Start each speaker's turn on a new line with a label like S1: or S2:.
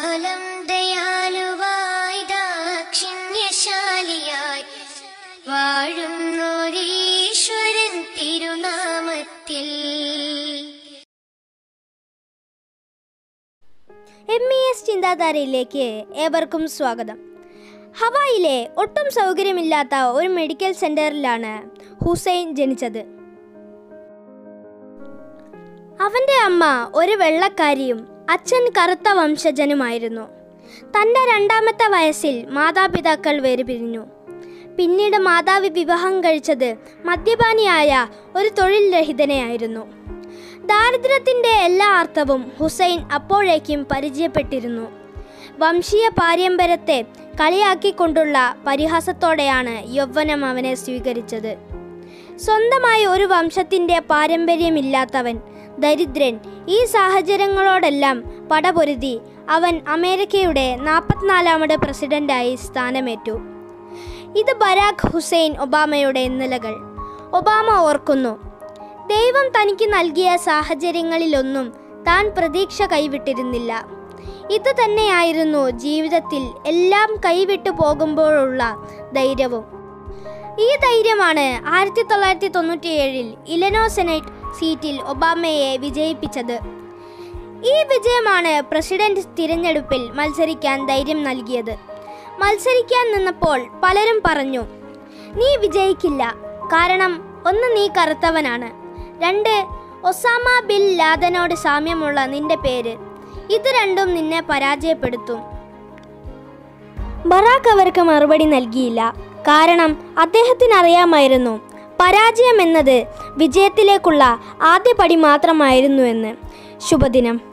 S1: കാലം ദയാലുവായി ദാക്ഷിണ്യശാലിയായി വാഴുന്നോരീശ്വരൻ തിരുനാമത്തിൽ
S2: M E S ചിന്താധാരയിലേക്ക് ഏവർക്കും സ്വാഗതം ഹവായിലെ ഒട്ടും സൗകര്യമില്ലാത്ത ഒരു മെഡിക്കൽ സെന്ററിലാണ് ഹുസൈൻ ജനിച്ചത് അവന്റെ അമ്മ ഒരു വെള്ളക്കാരിയും അച്ഛൻ കറുത്ത വംശജനുമായിരുന്നു തൻ്റെ രണ്ടാമത്തെ വയസ്സിൽ മാതാപിതാക്കൾ വേർപിരിഞ്ഞു പിന്നീട് മാതാവ് വിവാഹം കഴിച്ചത് മദ്യപാനിയായ ഒരു തൊഴിൽ രഹിതനെയായിരുന്നു ദാരിദ്ര്യത്തിൻ്റെ എല്ലാ അർത്ഥവും ഹുസൈൻ അപ്പോഴേക്കും പരിചയപ്പെട്ടിരുന്നു വംശീയ പാരമ്പര്യത്തെ കളിയാക്കിക്കൊണ്ടുള്ള പരിഹാസത്തോടെയാണ് യൗവനം അവനെ സ്വീകരിച്ചത് സ്വന്തമായി ഒരു വംശത്തിൻ്റെ പാരമ്പര്യമില്ലാത്തവൻ ദരിദ്രൻ ഈ സാഹചര്യങ്ങളോടെല്ലാം പടപൊരുതി അവൻ അമേരിക്കയുടെ നാൽപ്പത്തിനാലാമത് പ്രസിഡന്റായി സ്ഥാനമേറ്റു ഇത് ബരാഖ് ഹുസൈൻ ഒബാമയുടെ ഇന്നലകൾ ഒബാമ ഓർക്കുന്നു ദൈവം തനിക്ക് നൽകിയ സാഹചര്യങ്ങളിലൊന്നും താൻ പ്രതീക്ഷ കൈവിട്ടിരുന്നില്ല ഇത് തന്നെയായിരുന്നു ജീവിതത്തിൽ എല്ലാം കൈവിട്ടു പോകുമ്പോഴുള്ള ധൈര്യവും ഈ ധൈര്യമാണ് ആയിരത്തി തൊള്ളായിരത്തി തൊണ്ണൂറ്റിയേഴിൽ ഇലനോ സെനറ്റ് സീറ്റിൽ ഒബാമയെ വിജയിപ്പിച്ചത് ഈ വിജയമാണ് പ്രസിഡന്റ് തിരഞ്ഞെടുപ്പിൽ മത്സരിക്കാൻ ധൈര്യം നൽകിയത് മത്സരിക്കാൻ നിന്നപ്പോൾ പലരും പറഞ്ഞു നീ വിജയിക്കില്ല കാരണം ഒന്ന് നീ കറുത്തവനാണ് രണ്ട് ഒസാമ ബിൻ ലാദനോട് സാമ്യമുള്ള നിന്റെ പേര് ഇത് രണ്ടും നിന്നെ പരാജയപ്പെടുത്തും ബറാക്ക് അവർക്ക് മറുപടി നൽകിയില്ല കാരണം അദ്ദേഹത്തിന് അറിയാമായിരുന്നു പരാജയം എന്നത് വിജയത്തിലേക്കുള്ള ആദ്യ പടി മാത്രമായിരുന്നു എന്ന് ശുഭദിനം